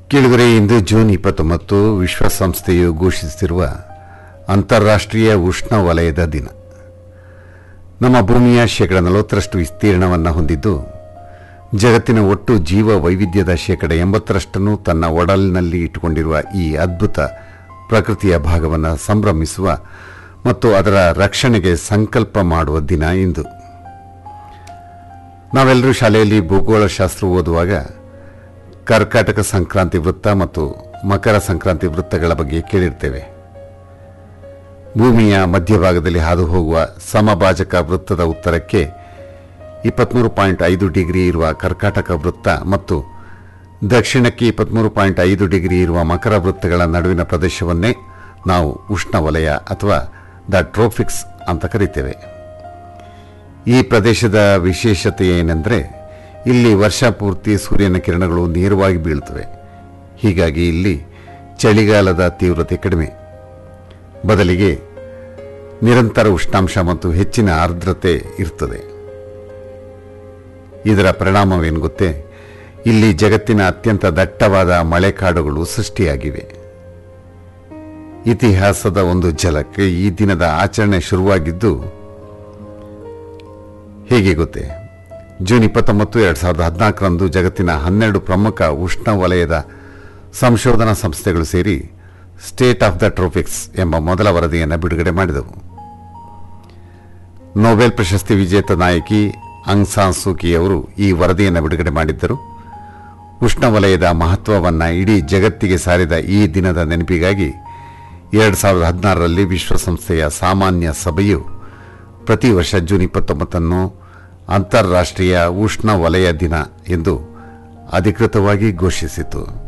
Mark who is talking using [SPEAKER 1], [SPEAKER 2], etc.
[SPEAKER 1] ಕೇಳಿದರೆ ಇಂದು ಜೂನ್ ಇಪ್ಪತ್ತೊಂಬತ್ತು ವಿಶ್ವಸಂಸ್ಥೆಯು ಘೋಷಿಸಿರುವ ಅಂತಾರಾಷ್ಟ್ರೀಯ ಉಷ್ಣ ವಲಯದ ದಿನ ನಮ್ಮ ಭೂಮಿಯ ಶೇಕಡ ನಲವತ್ತರಷ್ಟು ವಿಸ್ತೀರ್ಣವನ್ನು ಹೊಂದಿದ್ದು ಜಗತ್ತಿನ ಒಟ್ಟು ಜೀವ ವೈವಿಧ್ಯದ ಶೇಕಡ ಎಂಬತ್ತರಷ್ಟನ್ನು ತನ್ನ ಒಡಲಿನಲ್ಲಿ ಇಟ್ಟುಕೊಂಡಿರುವ ಈ ಅದ್ಭುತ ಪ್ರಕೃತಿಯ ಭಾಗವನ್ನು ಸಂಭ್ರಮಿಸುವ ಮತ್ತು ಅದರ ರಕ್ಷಣೆಗೆ ಸಂಕಲ್ಪ ಮಾಡುವ ದಿನ ಇಂದು ನಾವೆಲ್ಲರೂ ಶಾಲೆಯಲ್ಲಿ ಭೂಗೋಳಶಾಸ್ತ್ರ ಓದುವಾಗ ಕರ್ಕಾಟಕ ಸಂಕ್ರಾಂತಿ ವೃತ್ತ ಮತ್ತು ಮಕರ ಸಂಕ್ರಾಂತಿ ವೃತ್ತಗಳ ಬಗ್ಗೆ ಕೇಳಿರ್ತೇವೆ ಭೂಮಿಯ ಮಧ್ಯಭಾಗದಲ್ಲಿ ಹಾದು ಹೋಗುವ ಸಮಭಾಜಕ ವೃತ್ತದ ಉತ್ತರಕ್ಕೆ ಇಪ್ಪತ್ಮೂರು ಪಾಯಿಂಟ್ ಐದು ಡಿಗ್ರಿ ಇರುವ ಕರ್ಕಾಟಕ ವೃತ್ತ ಮತ್ತು ದಕ್ಷಿಣಕ್ಕೆ ಇಪ್ಪತ್ಮೂರು ಪಾಯಿಂಟ್ ಐದು ಡಿಗ್ರಿ ಇರುವ ಮಕರ ವೃತ್ತಗಳ ನಡುವಿನ ಪ್ರದೇಶವನ್ನೇ ನಾವು ಉಷ್ಣವಲಯ ಅಥವಾ ದ ಟ್ರೋಫಿಕ್ಸ್ ಅಂತ ಕರಿತೇವೆ ಈ ಪ್ರದೇಶದ ವಿಶೇಷತೆ ಏನೆಂದರೆ ಇಲ್ಲಿ ವರ್ಷ ಪೂರ್ತಿ ಸೂರ್ಯನ ಕಿರಣಗಳು ನೇರವಾಗಿ ಬೀಳುತ್ತವೆ ಹೀಗಾಗಿ ಇಲ್ಲಿ ಚಳಿಗಾಲದ ತೀವ್ರತೆ ಕಡಿಮೆ ಬದಲಿಗೆ ನಿರಂತರ ಉಷ್ಣಾಂಶ ಮತ್ತು ಹೆಚ್ಚಿನ ಆರ್ದ್ರತೆ ಇರುತ್ತದೆ ಇದರ ಪರಿಣಾಮವೇನು ಗೊತ್ತೇ ಇಲ್ಲಿ ಜಗತ್ತಿನ ಅತ್ಯಂತ ದಟ್ಟವಾದ ಮಳೆಕಾಡುಗಳು ಸೃಷ್ಟಿಯಾಗಿವೆ ಇತಿಹಾಸದ ಒಂದು ಝಲಕ್ ಈ ದಿನದ ಆಚರಣೆ ಶುರುವಾಗಿದ್ದು ಹೇಗೆ ಗೊತ್ತೇ ಜೂನ್ ಇಪ್ಪತ್ತೊಂಬತ್ತು ಎರಡು ಸಾವಿರದ ಹದಿನಾಲ್ಕರಂದು ಜಗತ್ತಿನ ಹನ್ನೆರಡು ಪ್ರಮುಖ ಉಷ್ಣ ವಲಯದ ಸಂಶೋಧನಾ ಸಂಸ್ಥೆಗಳು ಸೇರಿ ಸ್ಟೇಟ್ ಆಫ್ ದ ಟ್ರೋಪಿಕ್ಸ್ ಎಂಬ ಮೊದಲ ವರದಿಯನ್ನು ಬಿಡುಗಡೆ ಮಾಡಿದವು ನೊಬೆಲ್ ಪ್ರಶಸ್ತಿ ವಿಜೇತ ನಾಯಕಿ ಅಂಗ್ ಸಾನ್ ಸೂಕಿ ಅವರು ಈ ವರದಿಯನ್ನು ಬಿಡುಗಡೆ ಮಾಡಿದ್ದರು ಉಷ್ಣವಲಯದ ಮಹತ್ವವನ್ನು ಇಡೀ ಜಗತ್ತಿಗೆ ಸಾರಿದ ಈ ದಿನದ ನೆನಪಿಗಾಗಿ ಎರಡು ಸಾವಿರದ ಹದಿನಾರರಲ್ಲಿ ವಿಶ್ವಸಂಸ್ಥೆಯ ಸಾಮಾನ್ಯ ಸಭೆಯು ಪ್ರತಿ ವರ್ಷ ಜೂನ್ ಇಪ್ಪತ್ತೊಂಬತ್ತನ್ನು ಅಂತಾರಾಷ್ಟ್ರೀಯ ಉಷ್ಣ ವಲಯ ದಿನ ಎಂದು ಅಧಿಕೃತವಾಗಿ ಘೋಷಿಸಿತು